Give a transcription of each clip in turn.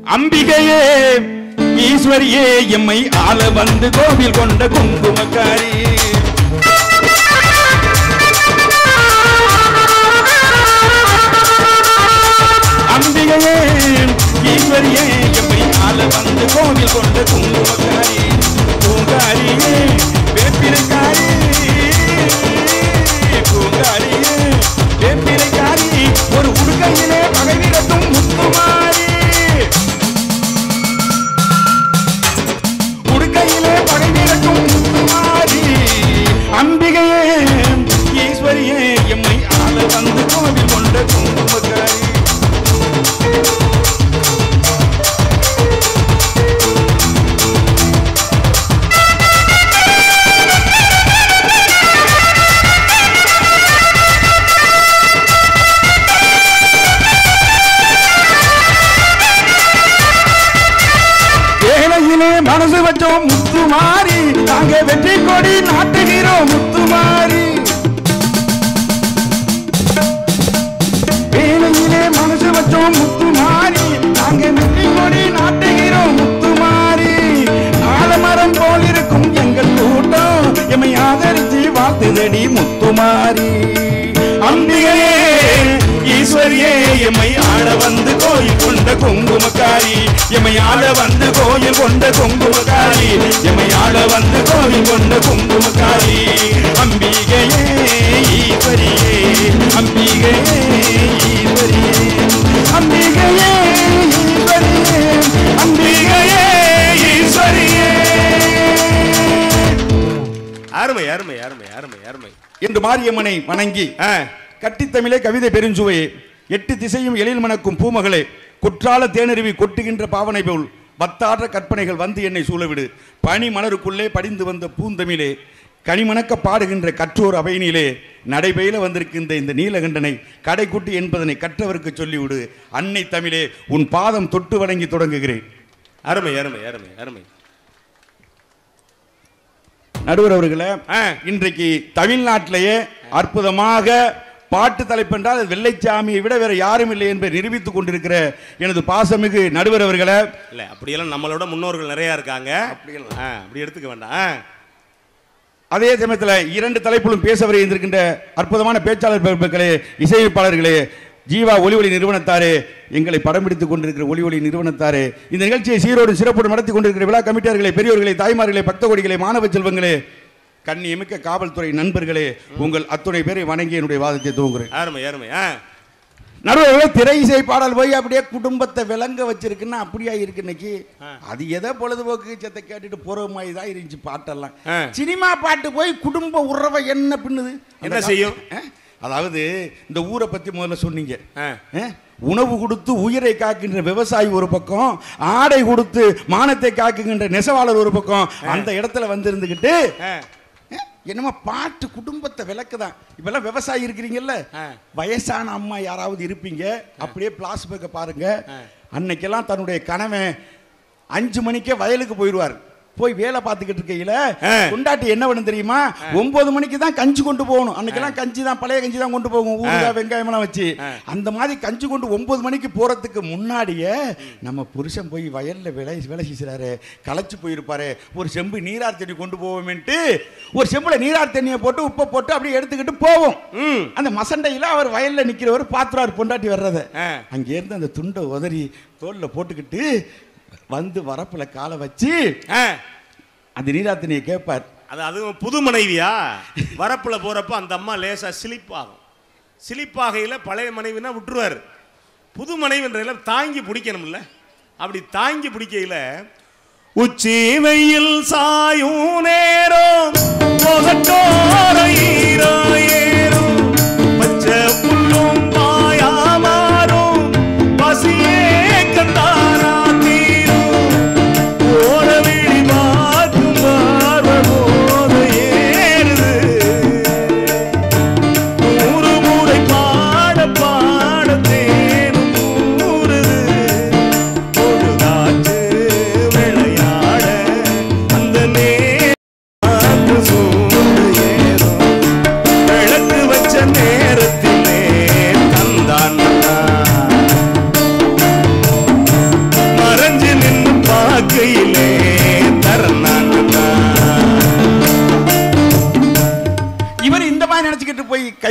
அம்பிகையே ஈஸ்வரியே எம்மை ஆள வந்து கோவில் கொண்ட குங்குமக்காரி அம்பிகையே ஈஸ்வரியே எம்மை ஆள வந்து கோவில் கொண்ட குங்குமக்காரி பூங்காரியே வேப்பிலைக்காரி பூங்காரியே வேப்பிலைக்காரி ஒரு உடுக்கையிலே பகை விரட்டும் முத்துமாரி உடுக்கையிலே பகை விரட்டும் முத்துமாரி அம்பிகையே ஈஸ்வரியே எம்மை ஆள வந்து கோவில் கொண்ட குங்குமக்காரி வேலையிலே மனசு வச்சோம் முத்துமாரி நாங்க வெற்றி கொடி நாட்டுகிறோம் முத்துமாரி வேலையிலே மனசு வச்சோம் முத்துமாரி நாங்க வெற்றி கொடி நாட்டுகிறோம் முத்துமாரி ஆலமரம் போல் இருக்கும் எங்கள் கூட்டம் எம்மை ஆதரிச்சு வாழ்த்துதடி முத்துமாரி அம்பிகையே ஈஸ்வரியே எம்மை ஆள வந்து கோயில் கொண்ட குங்குமக்காரி எம்மை ஆள வந்து கோயில் கொண்ட குங்குமக்காரி எம்மை ஆள வந்து கோயில் கொண்ட குங்குமக்காரி அம்பிகையே ஈஸ்வரியே அம்பிகையே ஈஸ்வரியே அம்பிகையே ஈஸ்வரியே அம்பிகையே ஈஸ்வரியே அருமை அருமை அருமை அருமை அருமை என்று மாரியம்மனை வணங்கி ஆ, கட்டித்தமிழே கவிதை பெருஞ்சுவையே எட்டு திசையும் எழில் மணக்கும் பூமகளே குற்றால தேனருவி கொட்டுகின்ற பாவனை போல் வத்தாற்ற கற்பனைகள் வந்து என்னை சூழவிடு பனி மலருக்குள்ளே படிந்து வந்த பூந்தமிழே கனிமணக்க பாடுகின்ற கற்றோர் அவையினிலே நடைபெயில வந்திருக்கின்ற இந்த நீலகண்டனை கடைக்குட்டி என்பதனை கற்றவருக்கு சொல்லிவிடு அன்னை தமிழே உன் பாதம் தொட்டு வணங்கி தொடங்குகிறேன் அருமை அருமை அருமை அருமை நடுவர் அவர்களே ஆ, இன்றைக்கு தமிழ்நாட்டிலேயே அற்புதமாக பாட்டு தலைப்பென்றால் அது வெள்ளைச்சாமியை விட வேற யாரும் இல்லை என்பதை நிரூபித்துக் கொண்டிருக்கிற எனது பாசமிகு நடுவர் அவர்களே இல்ல அப்படியெல்லாம் நம்மளோட முன்னோர்கள் நிறைய இருக்காங்க ஆ, அப்படி எடுத்துக்க வேண்டாம் ஆ, அதே சமயத்தில் இரண்டு தலைப்பிலும் பேச வரை இருந்திருக்கின்ற அற்புதமான பேச்சாளர் பெருமக்களே இசையமைப்பாளர்களே ஜீவா ஒலி ஒளி நிறுவனத்தாரே எங்களை படம் பிடித்துக் கொண்டிருக்கிற ஒலி ஒளி நிறுவனத்தாரே இந்த நிகழ்ச்சியை சீரோடு சிறப்போடு நடத்தி கொண்டிருக்கிற விழா கமிட்டியார்களே பெரியோர்களே தாய்மார்களே பக்த கோடிகளே மாணவ செல்வங்களே கண்ணியமிக்க காவல்துறை நண்பர்களே உங்கள் அத்துணை பேரை வணங்கி என்னுடைய வாதத்தை துவங்குகிறேன் அருமை அருமை ஆ, நடுவில் திரை இசை பாடல் போய் அப்படியே குடும்பத்தை விளங்க வச்சிருக்குன்னா அப்படியா இருக்கு இன்னைக்கு அது எதை பொழுதுபோக்கு சத்தை கேட்டுட்டு போற மாதிரி தான் இருந்துச்சு பாட்டெல்லாம் ஆ. சினிமா பாட்டு போய் குடும்ப உறவை என்ன பின்னுது அந்த என்ன கா- செய்யும்? ஆ? அதாவது இந்த ஊரை பத்தி முதல்ல சொன்னீங்க ஆ. ஆ? உணவு கொடுத்து உயிரை காக்கின்ற விவசாயி ஒரு பக்கம் ஆடை கொடுத்து மானத்தை காக்குகின்ற நெசவாளர் ஒரு பக்கம் அந்த இடத்துல வந்து இருந்துகிட்டு ஆ, ஆ, என்னமோ பாட்டு குடும்பத்தை விளக்குதான் இப்பெல்லாம் விவசாயி இருக்கிறீங்கல்ல ஆ. வயசான அம்மா யாராவது இருப்பீங்க அப்படியே பிளாஸ்பேக்கை பாருங்க அன்னைக்கெல்லாம் தன்னுடைய கணவன் அஞ்சு மணிக்கே வயலுக்கு போயிடுவார் போய் வேலை பார்த்துக்கிட்டு இருக்கையில ஆ. கொண்டாட்டி என்ன பண்ணும் தெரியுமா ஒன்பது மணிக்கு தான் கஞ்சி கொண்டு போகணும் அன்னைக்கெல்லாம் கஞ்சி தான் பழைய கஞ்சி தான் கொண்டு போகும் ஊறுகாய் வெங்காயம் எல்லாம் வச்சு அந்த மாதிரி கஞ்சி கொண்டு ஒன்பது மணிக்கு போறதுக்கு முன்னாடியே நம்ம புருஷன் போய் வயல்ல வேலை வேலை செய்கிறாரு களைச்சு போயிருப்பாரு ஒரு செம்பு நீரார் தண்ணி கொண்டு போவோமேன்ட்டு ஒரு செம்புல நீரார் தண்ணியை போட்டு உப்பை போட்டு அப்படியே எடுத்துக்கிட்டு போவோம் ம், அந்த மசண்டையில அவர் வயல்ல நிக்கிறவர் பாத்துறாரு பொண்டாட்டி வர்றத ஆ. அங்க இருந்து அந்த துண்டை உதறி தோல்ல போட்டுக்கிட்டு வந்து வரப்புல காலை வச்சு ஆ, அந்த நீராத்தனியை கேட்பார் அது அதுவும் புது மனைவியா வரப்புல போறப்ப அந்த அம்மா லேசா சிலிப்பாகும் சிலிப்பாகையில் பழைய மனைவினா விட்டுருவாரு புது மனைவின்றதுல தாங்கி பிடிக்கணும்ல அப்படி தாங்கி பிடிக்கையில உச்சி வெயில் சாயும் நேரம் முகத்தோர ஈரோ ஏறும் பச்சை புல்லும் பாயாமாறும் பசியே கந்தாரா தீரும் ஓட விழி பார்க்கும் பார்வை போத ஏறுது நூறு முறை பாட பாட தேனும் ஊறுது பொழுதாச்சு விளையாட அந்த நேரம் சூடு ஏறும்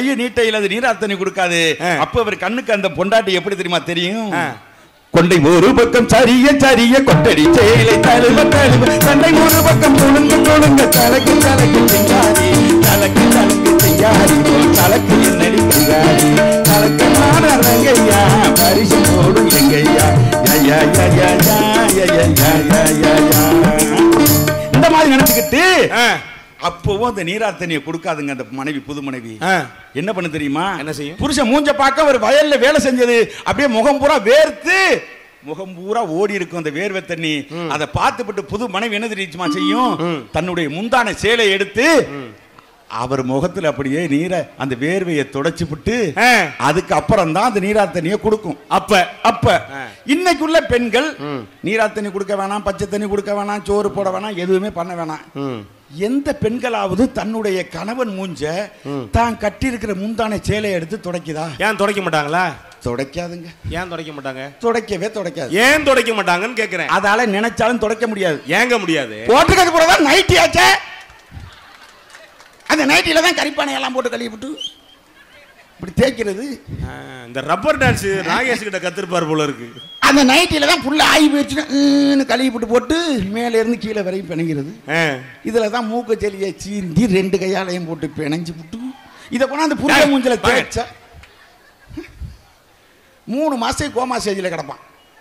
கையை நீட்டையில் அது நீராத்தனை கொடுக்காது ஆ. அப்ப அவர் கண்ணுக்கு அந்த பொண்டாட்டி எப்படி தெரியுமா தெரியும் ஆ. கொண்டை ஒரு பக்கம் சரிய சரிய கொட்டடி சேலை தழுவ தழுவ தண்டை ஒரு பக்கம் தொழுங்க தொழுங்க தலக்கு தலக்கு செய்யாதி தலக்கு தலக்கு செய்யாதி தலக்கு என்னடி கையாடி தலக்கு நான் அரங்கையா பரிசு போடும் எங்கையா யா யா யா யா யா யா யா யா யா யா இந்த மாதிரி நினைச்சுக்கிட்டு ஆ, அப்பவும் அந்த நீராத்தனியை கொடுக்காதுங்க அந்த மனைவி புது மனைவி ஆ. என்ன பண்ண தெரியுமா என்ன செய்யும்? புருஷன் மூஞ்ச பார்க்க ஒரு வயல்ல வேலை செஞ்சது அப்படியே முகம் பூரா வேர்த்து முகம் பூரா ஓடி இருக்கும் அந்த வேர்வை தண்ணி அதை பார்த்துப்பட்டு புது மனைவி என்ன தெரியுமா செய்யும் தன்னுடைய முந்தான சேலை எடுத்து அவர் முகத்துல அப்படியே நீரை அந்த வேர்வையை தொடச்சு விட்டு ஆ. அதுக்கு அப்புறம் தான் அந்த நீரா தண்ணியை கொடுக்கும் அப்ப அப்ப இன்னைக்குள்ள பெண்கள் நீரா தண்ணி கொடுக்க வேணாம் பச்சை தண்ணி கொடுக்க வேணாம் சோறு போட வேணாம் எதுவுமே பண்ண வேணாம் ம். எந்த பெண்களாவது தன்னுடைய கணவன் மூஞ்ச தான் கட்டியிருக்கிற முந்தான சேலையை எடுத்து துடைக்குதா ஏன் துடைக்க மாட்டாங்களா துடைக்காதுங்க ஏன் துடைக்க மாட்டாங்க துடைக்கவே துடைக்காது ஏன் துடைக்க மாட்டாங்கன்னு கேக்குறேன் அதால நினைச்சாலும் துடைக்க முடியாது ஏங்க முடியாது போட்டுக்கிறது போறதான் நைட்டி ஆச்சே அந்த நைட்டில தான் கறிப்பானை எல்லாம் போட்டு கழுவி விட்டு இப்படி தேய்க்கிறது ஆ, இந்த ரப்பர் டான்ஸ் நாகேஷ் கிட்ட கத்திருப்பார் போல இருக்கு அந்த நைட்டில தான் புல்ல ஆகி போயிடுச்சுன்னு கழுவி விட்டு போட்டு மேல இருந்து கீழே வரையும் பிணைங்கிறது ஆ. இதுல தான் மூக்க செலியை சீந்தி ரெண்டு கையாலையும் போட்டு பிணைஞ்சு விட்டு இதை கொண்டாந்து புரிய ஏய், மூஞ்சில வாங்க. தேய்ச்சா மூணு மாசம் கோமா ஸ்டேஜில் கிடப்பான்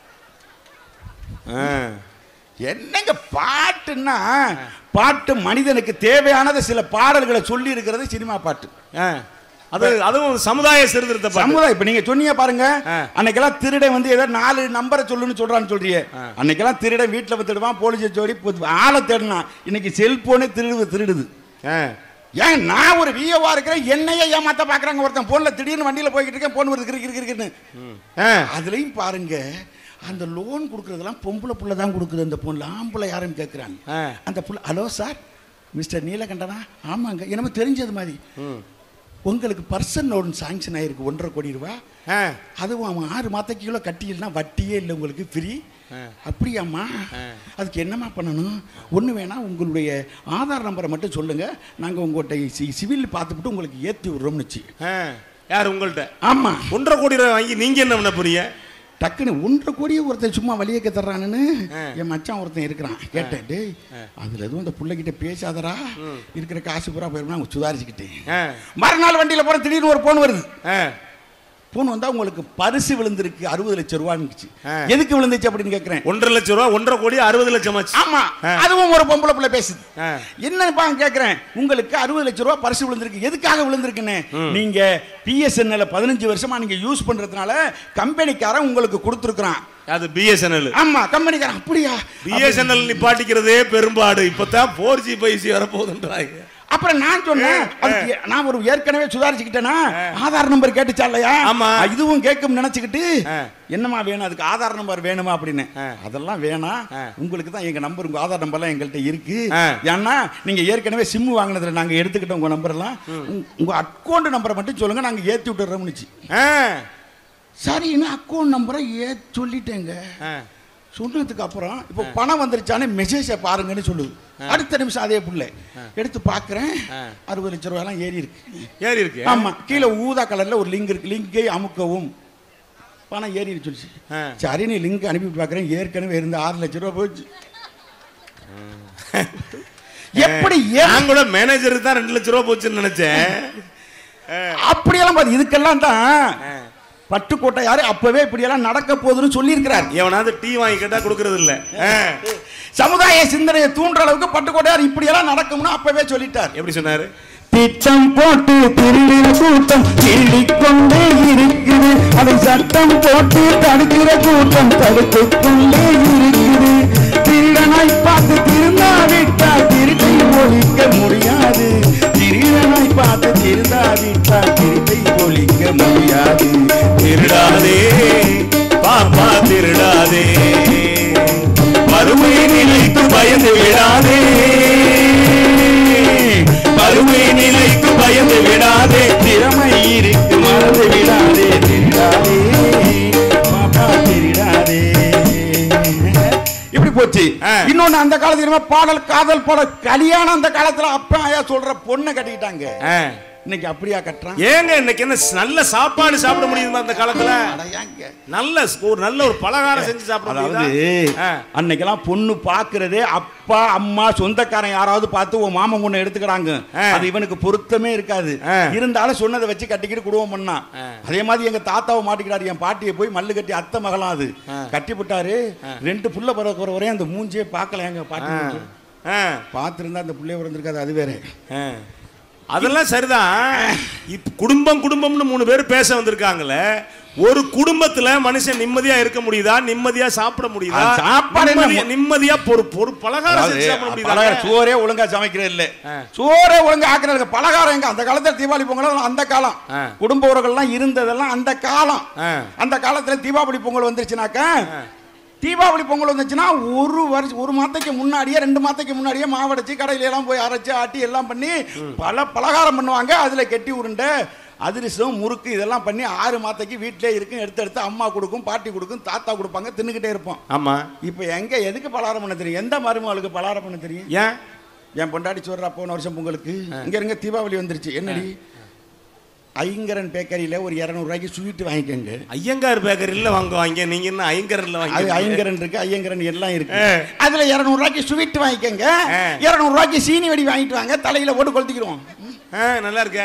ஆ. என்னங்க பாட்டுன்னா பாட்டு மனிதனுக்கு தேவையானது சில பாடல்களை சொல்லி இருக்கிறது சினிமா பாட்டு ஆ. அது அதுவும் சமுதாய சீர்திருத்த பாட்டு சமுதாயம் இப்ப நீங்க சொன்னீங்க பாருங்க ஆ. அன்னைக்கெல்லாம் திருடன் வந்து ஏதோ நாலு நம்பரை சொல்லுன்னு சொல்றான்னு சொல்றியே அன்னைக்கெல்லாம் திருடன் வீட்டுல வந்து திருடுவான் போலீஸ் ஜோடி பு- ஆளை தேடினான் இன்னைக்கு செல்போனே திருடு திருடுது ஆ. ஏன் நான் ஒரு வியோவா இருக்கிறேன் என்னையே ஏமாத்த பாக்குறாங்க ஒருத்தன் போன்ல திடீர்னு வண்டியில போய்கிட்டு இருக்கேன் போன் வருது கிறுக்கு கிறுக்கு கிறுக்குன்னு ஆ. அதுலயும் பாருங்க அந்த லோன் கொடுக்கறதெல்லாம் பொம்பளை புள்ள தான் கொடுக்குது அந்த பொண்ணு ஆம்பளை யாரும் கேட்குறாங்க ஆ. அந்த புள்ள ஹலோ சார் மிஸ்டர் நீலகண்டனா ஆமாங்க என்னமோ தெரிஞ்சது மாதிரி உங்களுக்கு பர்சன் லோன் சாங்ஷன் ஆயிருக்கு ஒன்றரை கோடி ரூபா ஆ. அதுவும் அவன் ஆறு மாதத்துக்குள்ள கட்டினா வட்டியே இல்லை உங்களுக்கு ஃப்ரீ அப்படியாம்மா அதுக்கு என்னம்மா பண்ணணும் ஒன்று வேணா உங்களுடைய ஆதார் நம்பரை மட்டும் சொல்லுங்க நாங்கள் உங்கள்கிட்ட சி சிவில் பார்த்துவிட்டு உங்களுக்கு ஏற்றி விட்றோம்னுச்சு ஆ. யார் உங்கள்ட்ட ஆமாம் ஒன்றரை கோடி ரூபாய் வாங்கி நீங்க என்ன பண்ண போறீங்க டக்குன்னு ஒன்றரை கோடியே ஒருத்தன் சும்மா வழியக்க தர்றானுன்னு என் மச்சான் ஒருத்தன் இருக்கிறான் கேட்டேன் டேய் அதுல எதுவும் அந்த பிள்ளைகிட்ட பேசாதடா இருக்கிற காசு பூரா போயிருந்தா அவங்க சுதாரிச்சுக்கிட்டேன் ஆ. மறுநாள் வண்டியில போற திடீர்னு ஒரு போன் வருது ஆ. போன் வந்தா உங்களுக்கு பரிசு விழுந்திருக்கு அறுபது லட்சம் ரூபான்னு ஆ. எதுக்கு விழுந்துச்சு அப்படின்னு கேட்கிறேன் ஒன்றரை லட்சம் ரூபா ஒன்றரை கோடி அறுபது லட்சம் ஆச்சு ஆமா ஆ. அதுவும் ஒரு பொம்பளை பிள்ளை பேசுது ஆ. என்னப்பா கேக்குறேன் உங்களுக்கு அறுபது லட்சம் ரூபாய் பரிசு விழுந்திருக்கு எதுக்காக விழுந்திருக்குன்னு நீங்க பிஎஸ்என்எல் பதினஞ்சு வருஷமா நீங்க யூஸ் பண்றதுனால கம்பெனிக்காரன் உங்களுக்கு கொடுத்துருக்கான் அது பிஎஸ்என்எல் ஆமா கம்பெனிக்காரன் அப்படியா பிஎஸ்என்எல் நிப்பாட்டிக்கிறதே பெரும்பாடு இப்பதான் ஃபோர் ஜி ஃபைவ் ஜி வரப்போகுதுன்றாங்க அப்புறம் நான் சொன்னேன் அதுக்கு ஏ- நான் ஒரு ஏற்கனவே சுதாரிச்சுக்கிட்டேனா ஆதார் நம்பர் கேட்டுச்சா இல்லையா ஆமா. ஆ, இதுவும் கேட்கும் நினைச்சுக்கிட்டு ஆ. என்னம்மா வேணும் அதுக்கு ஆதார் நம்பர் வேணுமா அப்படின்னு ஆ. அதெல்லாம் வேணாம் ஆ. உங்களுக்கு தான் எங்க நம்பர் உங்க ஆதார் நம்பர்லாம் எங்கள்கிட்ட இருக்கு ஆ. ஏன்னா நீங்க ஏற்கனவே சிம் வாங்கினதுல நாங்க எடுத்துக்கிட்டோம் உங்க நம்பர் எல்லாம் உங்க- உங்க அக்கௌண்ட் நம்பரை மட்டும் சொல்லுங்க நாங்க ஏத்தி விட்டுறோம்னுச்சு ஆ. சரின்னு அக்கௌண்ட் நம்பரை ஏ சொல்லிட்டேங்க ஆ. சொன்னதுக்கு அப்புறம் இப்போ பணம் வந்துருச்சானே மெசேஜை பாருங்கன்னு சொல்லுது அடுத்த நிமிஷம் அதே புள்ள எடுத்து பார்க்குறேன் அறுபது லட்ச ரூபாயெல்லாம் ஏறி இருக்கு ஏறி இருக்கு ஆமா கீழே ஊதா கலர்ல ஒரு லிங்க் இருக்கு லிங்கை அமுக்கவும் பணம் ஏறி சொல்லிச்சு ஆ. சரி நீ லிங்க் அனுப்பி பார்க்குறேன் ஏற்கனவே இருந்து ஆறு லட்ச ரூபா போச்சு எப்படி ஏன் நான் கூட மேனேஜருக்கு தான் ரெண்டு லட்சம் ரூபா போச்சுன்னு நினைச்சேன் அப்படியெல்லாம் பாரு இதுக்கெல்லாம் தான் பட்டுக்கோட்டை யாரு அப்பவே இப்படியெல்லாம் நடக்க போகுதுன்னு சொல்லியிருக்கிறார் எவனாவது டீ வாங்கி கேட்டா கொடுக்கறது இல்ல ஆ. சமுதாய சிந்தனையை தூண்டுற அளவுக்கு பட்டுக்கோட்டையார் இப்படியெல்லாம் நடக்கும்னு அப்பவே சொல்லிட்டார் எப்படி சொன்னாரு திட்டம் போட்டு திருடிற கூட்டம் திருடிக் கொண்டே இருக்குது அதை சட்டம் போட்டு தடுக்கிற கூட்டம் தடுத்து கொண்டே இருக்குது திருடனாய் பார்த்து திருந்தாவிட்டால் திருட்டை ஒழிக்க முடியாது திருடனாய் பார்த்து திருந்தாவிட்டால் திருட்டை ஒழிக்க முடியாது திருடாதே பாப்பா திருடாதே வறுமை நிலைத்து பயந்து விடாதே வறுமை நிலைத்து பயந்து விடாதே திறமை இருக்கு மறந்து விடாதே திருடாதே பாப்பா திருடாதே இப்படி போச்சு ஆ. இன்னொன்னு அந்த காலத்துல என்னமோ பாடல் காதல் பாடல் கல்யாணம் அந்த காலத்துல அப்பா ஆயா சொல்ற பொண்ணை கட்டிக்கிட்டாங்க ஆ. இன்னைக்கு அப்படியா கட்டுறான் ஏங்க இன்னைக்கு என்ன நல்ல சாப்பாடு சாப்பிட முடியுமா அந்த காலத்துல அட ஏங்க? நல்ல ஒரு நல்ல ஒரு பலகாரம் செஞ்சு சாப்பிட அதாவது முடியுதா? ஆ. அன்னைக்கெல்லாம் பொண்ணு பாக்குறதே அப்பா அம்மா சொந்தக்காரன் யாராவது பார்த்து உன் மாமன் பொண்ணு எடுத்துக்கிறாங்க ஆ. அது இவனுக்கு பொருத்தமே இருக்காது ஆ. இருந்தாலும் சொன்னதை வச்சு கட்டிக்கிட்டு குடும்பம் பண்ணான் அதே மாதிரி எங்க தாத்தாவை மாட்டிக்கிறாரு என் பாட்டியை போய் மல்லு கட்டி அத்தை மகளாம் அது கட்டி விட்டாரு ரெண்டு புள்ள பிறக்கிற வரையும் அந்த மூஞ்சியே பார்க்கல எங்க பாட்டி மூஞ்சி. ஆ, பார்த்திருந்தா அந்த புள்ளைய பிறந்திருக்காது அது வேற ஆ. அதெல்லாம் சரிதான் இப்ப குடும்பம் குடும்பம்னு மூணு பேர் பேச வந்திருக்காங்கல்ல ஒரு குடும்பத்துல மனுஷன் நிம்மதியா இருக்க முடியுதா நிம்மதியா சாப்பிட முடியுதா அது சாப்பாடு என்ன நிம்மதியா- நிம்மதியா ஒரு ஒரு பலகாரம் அதாவது, செஞ்சு சாப்பிட முடியுதா பலகாரம் சோறே ஒழுங்கா சமைக்கிறது இல்ல ஆ. சோறே ஒழுங்கா ஆக்குறது பலகாரம் எங்க அந்த காலத்துல தீபாவளி பொங்கல் அந்த காலம் ஆ. குடும்ப உறவுகள்லாம் இருந்ததெல்லாம் அந்த காலம் ஆ. அந்த காலத்துல தீபாவளி பொங்கல் வந்துருச்சுனாக்கா தீபாவளி பொங்கல் வந்துச்சுன்னா ஒரு வருஷம் ஒரு மாதத்துக்கு முன்னாடியே ரெண்டு மாதத்துக்கு முன்னாடியே மாவடைச்சு கடையில எல்லாம் போய் அரைச்சு ஆட்டி எல்லாம் பண்ணி பல பலகாரம் பண்ணுவாங்க அதுல கெட்டி உருண்டை அதிரசம் முறுக்கு இதெல்லாம் பண்ணி ஆறு மாதத்துக்கு வீட்டிலே இருக்கும் எடுத்து எடுத்து அம்மா கொடுக்கும் பாட்டி கொடுக்கும் தாத்தா கொடுப்பாங்க தின்னுக்கிட்டே இருப்போம் ஆமா இப்போ எங்க எதுக்கு பலகாரம் பண்ண தெரியும் எந்த மருமகளுக்கு பலகாரம் பண்ண தெரியும் ஏன் என் பொண்டாட்டி சொல்றா போன வருஷம் பொங்கலுக்கு இங்க இருங்க தீபாவளி வந்துருச்சு என்னடி ஐங்கரன் பேக்கரியில ஒரு இரநூறுவாய்க்கு ஸ்வீட் வாங்கிக்கோங்க ஐயங்கார் பேக்கரியில் வாங்குவாங்க நீங்க என்ன ஐயங்கரில் அது வாங்கி ஐங்கரன் இருக்கு ஐயங்கரன் எல்லாம் இருக்கு ஆ. அதுல இரநூறுவாய்க்கு ஸ்வீட் வாங்கிக்கோங்க ஆ. இரநூறுவாய்க்கு சீனி வெடி வாங்கிட்டு வாங்க தலையில போட்டு கொளுத்திக்கிறோம் நல்லா இருக்க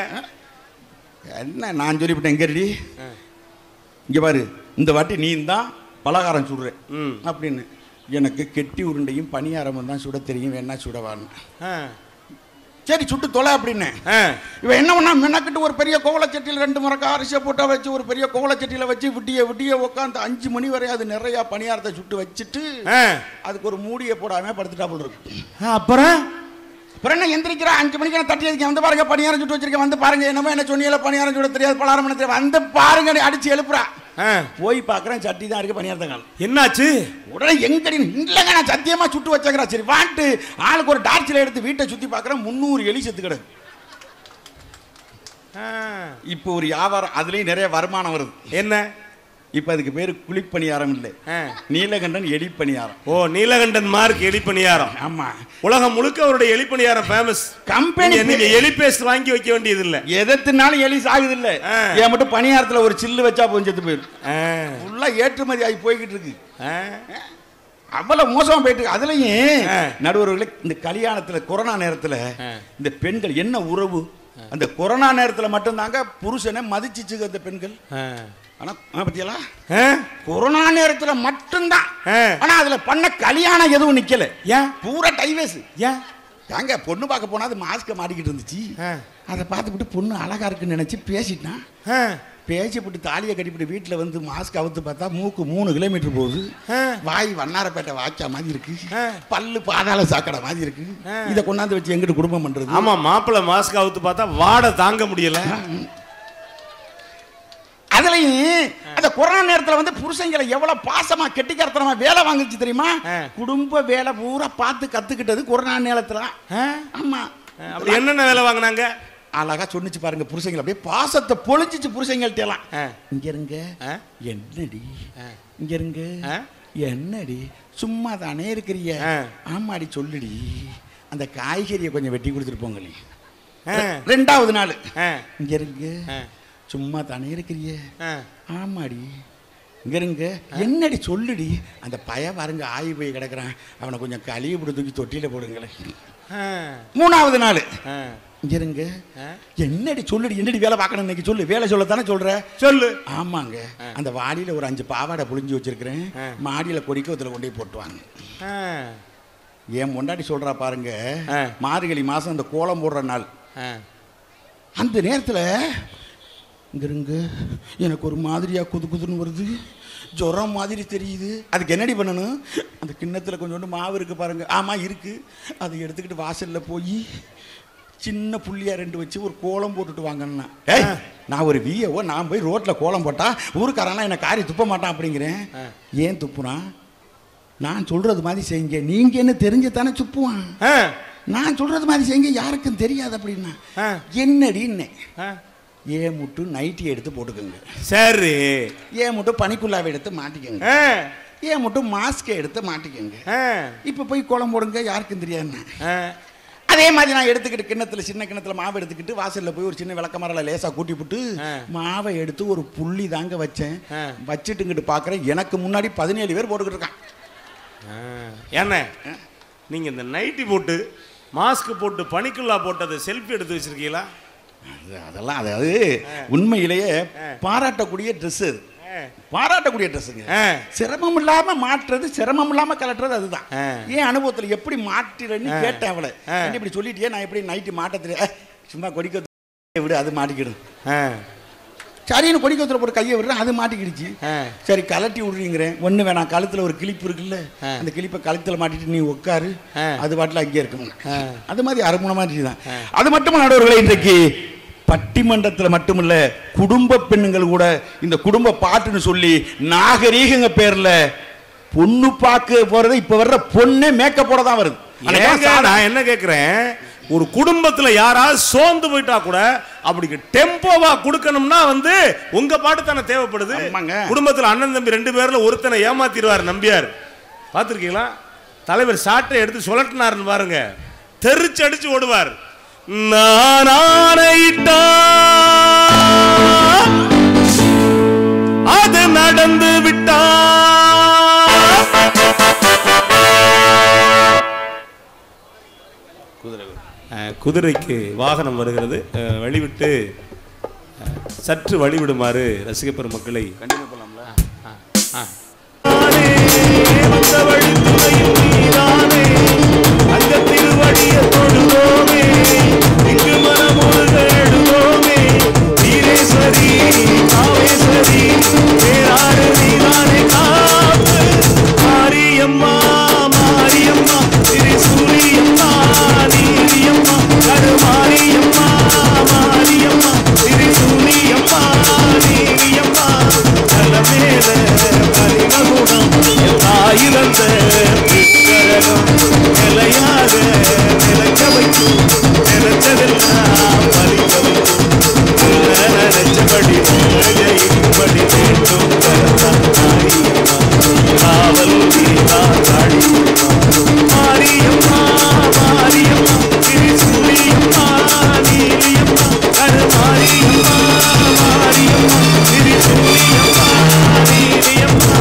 என்ன நான் சொல்லிவிட்டேன் எங்க ரெடி இங்க பாரு இந்த வாட்டி நீ தான் பலகாரம் சுடுற ம் அப்படின்னு எனக்கு கெட்டி உருண்டையும் பணியாரமும் தான் சுட தெரியும் வேணா சுடவான்னு ஆ. சரி சுட்டு தொலை அப்படின்னு ஆ. இவன் என்ன பண்ணா மெனக்கிட்டு ஒரு பெரிய கோவலச்சட்டியில் ரெண்டு முறக்க அரிசியை போட்டா வச்சு ஒரு பெரிய கோவலச்சட்டியில் வச்சு விட்டிய விட்டிய உட்காந்து அஞ்சு மணி வரை அது நிறைய பணியாரத்தை சுட்டு வச்சுட்டு ஆ. அதுக்கு ஒரு மூடியை போடாம படுத்துட்டா போல இருக்கு ஆ, அப்புறம் அப்புறம் என்ன எந்திரிக்கிறா அஞ்சு மணிக்கு நான் தட்டி இருக்கேன் வந்து பாருங்க பணியாரம் சுட்டு வச்சிருக்கேன் வந்து பாருங்க என்னமோ என்ன சொன்னீங்கள பணியாரம் சுட தெரியாது பலகாரம் பண்ண தெரியாது வந்து பாருங்க நீ அடிச்சு எழுப்புறா ஆ. போய் பார்க்கறேன் சட்டி தான் இருக்கு பணியாரத்தை காணும் என்னாச்சு உடனே எங்கடி இல்லைங்க நான் சத்தியமா சுட்டு வச்சேங்கிறா சரி வாட்டு ஆளுக்கு ஒரு டார்ச்சில் எடுத்து வீட்டை சுத்தி பார்க்கறேன் முந்நூறு எலி செத்து கிடக்கு ஆ. இப்போ ஒரு வியாபாரம் அதுலயும் நிறைய வருமானம் வருது என்ன இப்போ அதுக்கு பேர் குழிப்பணியாரம் இல்லை ஆ. நீலகண்டன் எலிப்பணியாரம் ஓ நீலகண்டன் மார்க் எலிப்பணியாரம் ஆமா உலகம் முழுக்க அவருடைய எலிப்பணியாரம் ஃபேமஸ் கம்பெனி நீங்க எலி பேஸ்ட் வாங்கி வைக்க வேண்டியது இல்ல எதத்தினாலும் எலி சாகுது இல்ல ஆ. ஏன் மட்டும் பணியாரத்துல ஒரு சில்லு வச்சா போய் செத்து போயிடும் ஆ. ஃபுல்லா ஏற்றுமதி ஆகி போய்கிட்டு இருக்கு ஆ. அவ்வளவு மோசமா போயிட்டு இருக்கு அதுலயும் ஆ. நடுவர்களே இந்த கல்யாணத்துல கொரோனா நேரத்துல ஆ. இந்த பெண்கள் என்ன உறவு அந்த கொரோனா நேரத்துல மட்டும்தாங்க புருஷனை மதிச்சிச்சுங்க அந்த பெண்கள் ஆ. ஆனா ஆ, பத்தியலா ஆ. கொரோனா நேரத்துல மட்டும்தான் ஆ. ஆனா அதுல பண்ண கல்யாணம் எதுவும் நிக்கல ஏன் பூரா டைவேஸ் ஏன் தாங்க பொண்ணு பார்க்க போனா அது மாஸ்க மாட்டிக்கிட்டு இருந்துச்சு ஆ. அதை பார்த்துவிட்டு பொண்ணு அழகா இருக்குன்னு நினைச்சு பேசிட்டான் ஆ. பேசிவிட்டு தாலியை கட்டிவிட்டு வீட்டில் வந்து மாஸ்க் அவுத்து பார்த்தா மூக்கு மூணு கிலோமீட்டர் போகுது ஆ. வாய் வண்ணாரப்பேட்டை வாய்க்கா மாதிரி இருக்கு ஆ. பல்லு பாதாள சாக்கடை மாதிரி இருக்கு ஆ. இதை கொண்டாந்து வச்சு எங்கிட்டு குடும்பம் பண்றது ஆமா மாப்பிள்ளை மாஸ்க் அவுத்து பார்த்தா வாடை தாங்க முடியல அதுலயும் அந்த கொரோனா நேரத்துல வந்து புருஷங்களை எவ்வளவு பாசமா கெட்டிக்காரத்தனமா வேலை வாங்குச்சு தெரியுமா ஆ. குடும்ப வேலை பூரா பார்த்து கத்துக்கிட்டது கொரோனா நேரத்துல ஆ? ஆமா அப்படி என்னென்ன வேலை வாங்குனாங்க அழகா சொன்னிச்சு பாருங்க புருஷங்களை அப்படியே பாசத்தை பொழிஞ்சிச்சு புருஷங்கள்ட்ட எல்லாம் ஆ. இங்க இருங்க ஆ? என்னடி ஆ. இங்க இருங்க ஆ? என்னடி சும்மா தானே இருக்கிறிய ஆ. ஆமாடி சொல்லுடி அந்த காய்கறியை கொஞ்சம் வெட்டி கொடுத்துட்டு போங்களே ஆ. ரெண்டாவது நாள் ஆ. இங்க இருங்க ஆ. சும்மா தானே இருக்கிறிய ஆ. ஆமாடி இங்க இருங்க என்னடி சொல்லுடி அந்த பய பாருங்க ஆயி போய் கிடக்குறான் அவனை கொஞ்சம் கழுவி போட்டு தூக்கி தொட்டியில போடுங்களேன் ஆ. மூணாவது நாள் ஆ. இங்க இருங்க ஆ. என்னடி சொல்லுடி என்னடி வேலை பார்க்கணும் இன்னைக்கு சொல்லு வேலை சொல்லத்தானே சொல்ற சொல்லு ஆமாங்க அந்த வாடியில ஒரு அஞ்சு பாவாடை புழிஞ்சு வச்சிருக்கிறேன் ஆ. மாடியில கொடிக்க அதில் கொண்டு போய் போட்டுவாங்க ஆ. என் முண்டாடி சொல்றா பாருங்க ஆ. மார்கழி மாசம் அந்த கோலம் போடுற நாள் ஆ. அந்த நேரத்துல இங்க இருங்க எனக்கு ஒரு மாதிரியா குது குதுன்னு வருது ஜுரம் மாதிரி தெரியுது அதுக்கு என்னடி பண்ணணும் அந்த கிண்ணத்துல கொஞ்சோண்டு மாவு இருக்கு பாருங்க ஆமா இருக்கு அதை எடுத்துக்கிட்டு வாசல்ல போய் சின்ன புள்ளியா ரெண்டு வச்சு ஒரு கோலம் போட்டுட்டு வாங்கன்னா ஏய் நான் ஒரு விஏஓ நான் போய் ரோட்ல கோலம் போட்டா ஊருக்காரன்லாம் என்ன காரி துப்ப மாட்டான் அப்படிங்கிறேன் ஏன் துப்புறான் நான் சொல்றது மாதிரி செய்யுங்க நீங்க என்ன தெரிஞ்சு தானே துப்புவான் ஆ. நான் சொல்றது மாதிரி செய்யுங்க யாருக்கும் தெரியாது அப்படின்னா ஆ. என்னடின்னு ஆ. ஏ முட்டு நைட்டி எடுத்து போட்டுக்கோங்க சரி ஏ முட்டு பனிக்குள்ளாவை எடுத்து மாட்டிக்கோங்க ஆ. ஏ முட்டு மாஸ்கை எடுத்து மாட்டிக்கோங்க ஆ. இப்போ போய் கோலம் போடுங்க யாருக்கும் தெரியாதுன்னு ஆ. அது அதே மாதிரி நான் எடுத்துக்கிட்டு கிண்ணத்துல சின்ன கிண்ணத்துல மாவு எடுத்துக்கிட்டு வாசல்ல போய் ஒரு சின்ன விளக்கமரல லேசா கூட்டி போட்டு ஆ. மாவை எடுத்து ஒரு புள்ளி தாங்க வச்சேன் ஆ. வச்சுட்டுங்கிட்டு பாக்குறேன் எனக்கு முன்னாடி பதினேழு பேர் போட்டுக்கிட்டு இருக்கான் ஏண்ணே நீங்க இந்த நைட்டி போட்டு மாஸ்க் போட்டு பனிக்குள்ளா போட்டதை செல்ஃபி எடுத்து வச்சிருக்கீங்களா அது அதெல்லாம் அதாவது உண்மையிலேயே பாராட்டக்கூடிய ட்ரெஸ் அது ஆ. பாராட்டக்கூடிய ட்ரெஸ்ஸுங்க ஆ. சிரமம் இல்லாம மாற்றுறது சிரமம் இல்லாம கலட்டுறது அதுதான் ஆ. ஏன் அனுபவத்துல எப்படி மாட்டிறன்னு ஆ. கேட்டேன் அவளை ஆ. என்ன இப்படி சொல்லிட்டியே நான் எப்படி நைட்டு மாட்ட தெரியாது "அஹ், சும்மா கொடிக்க விடு அது மாட்டிக்கிடும் ஆ. சரின்னு கொடிக்கத்துல போட்டு கையை விடுறேன் அது மாட்டிக்கிடுச்சு ஆ. சரி கலட்டி விடுறீங்கிறேன் ஒண்ணு வேணாம் கழுத்துல ஒரு கிளிப்பு இருக்குல்ல ஆ. அந்த கிளிப்பை கழுத்துல மாட்டிட்டு நீ உட்காரு ஆ. அது பாட்டில் அங்கேயே இருக்கும் ஆ. அது மாதிரி அருமணமா தான் அது மட்டும் நடுவர்களே இன்றைக்கு பட்டிமன்றத்துல மட்டுமில்ல குடும்ப பெண்ணுங்கள் கூட இந்த குடும்ப பாட்டுன்னு சொல்லி நாகரீகங்க பேர்ல பொண்ணு பார்க்க போறது இப்ப வர்ற பொண்ணே மேக்கப் போட தான் வருது அன்னைக்கெல்லாம் ஏங்க, சாதா- நான் என்ன கேக்குறேன் ஒரு குடும்பத்துல யாராவது சோர்ந்து போயிட்டா கூட அப்படி டெம்போவா கொடுக்கணும்னா வந்து உங்க பாட்டு தானே தேவைப்படுது ஆமாங்க. குடும்பத்துல அண்ணன் தம்பி ரெண்டு பேர்ல ஒருத்தனை ஏமாத்திடுவார் நம்பியார் பாத்திருக்கீங்களா தலைவர் சாட்டை எடுத்து சுழட்டினாருன்னு பாருங்க தெரிச்சு அடிச்சு ஓடுவார் நான் ஆணையிட்டா அது நடந்து விட்டா அஹ், குதிரைக்கு வாகனம் வருகிறது அஹ், வழிவிட்டு அஹ், சற்று வழிவிடுமாறு ரசிக பெருமக்களை ஆ, ஆ. வந்த வழி துணையும் நீதானே, அந்த திருவடியை தொழுதோமே, இங்கு மனமுருக எழுதோமே, வீரேஸ்வரி, காமேஸ்வரி, வேறாறு நீதானே காப்பு. மாரியம்மா, மாரியம்மா, திரிசூலியம்மா, நீலியம்மா, கருமாரியம்மா, மாரியம்மா, திரிசூலியம்மா, நீலியம்மா, நலமேல பரிமகுணம் எல்லாயிரந்த பூங்கரகம் நிலையாக நிலைக்க வைக்கும் நினைச்சதெல்லாம் பலிக்க வைக்கும் நினைச்சபடி ஜெயிக்கும்படி வேண்டும் கரத்தான் மாரியம்மா காவல் வீரா காளியம்மா மாரியம்மா மாரியம்மா திரிசூலியம்மா நீலியம்மா கருமாரியம்மா மாரியம்மா திரிசூலியம்மா நீலியம்மா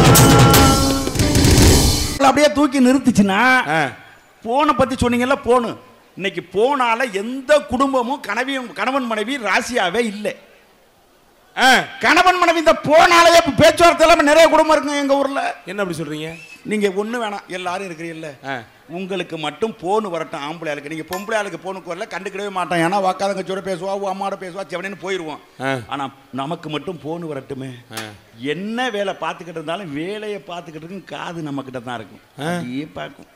அப்படியே தூக்கி நிறுத்துச்சுன்னா ஆ. போனை பத்தி சொன்னீங்கல்ல போனு இன்னைக்கு போனால எந்த குடும்பமும் கணவியும் கணவன் மனைவி ராசியாவே இல்லை ஆ. கணவன் மனைவி இந்த போனாலே இப்ப பேச்சுவார்த்தை இல்லாம நிறைய குடும்பம் இருக்குங்க எங்க ஊர்ல என்ன அப்படி சொல்றீங்க நீங்க ஒண்ணு வேணாம் எல்லாரும் இருக்கிறீங்கல்ல ஆ. உங்களுக்கு மட்டும் போன் வரட்டும் ஆம்பளை ஆளுக்கு நீங்க பொம்பளை ஆளுக்கு போனுக்கு வரல கண்டுக்கிடவே மாட்டான் ஏன்னா வாக்காதங்கச்சோட பேசுவா உன் அம்மாவோட பேசுவா செவனேன்னு போயிடுவோம் ஆ. ஆனா நமக்கு மட்டும் போன் வரட்டுமே ஆ. என்ன வேலை பார்த்துக்கிட்டு இருந்தாலும் வேலையை பார்த்துக்கிட்டு இருக்கும் காது நம்ம கிட்ட தான் இருக்கும் அப்படியே பார்க்கும்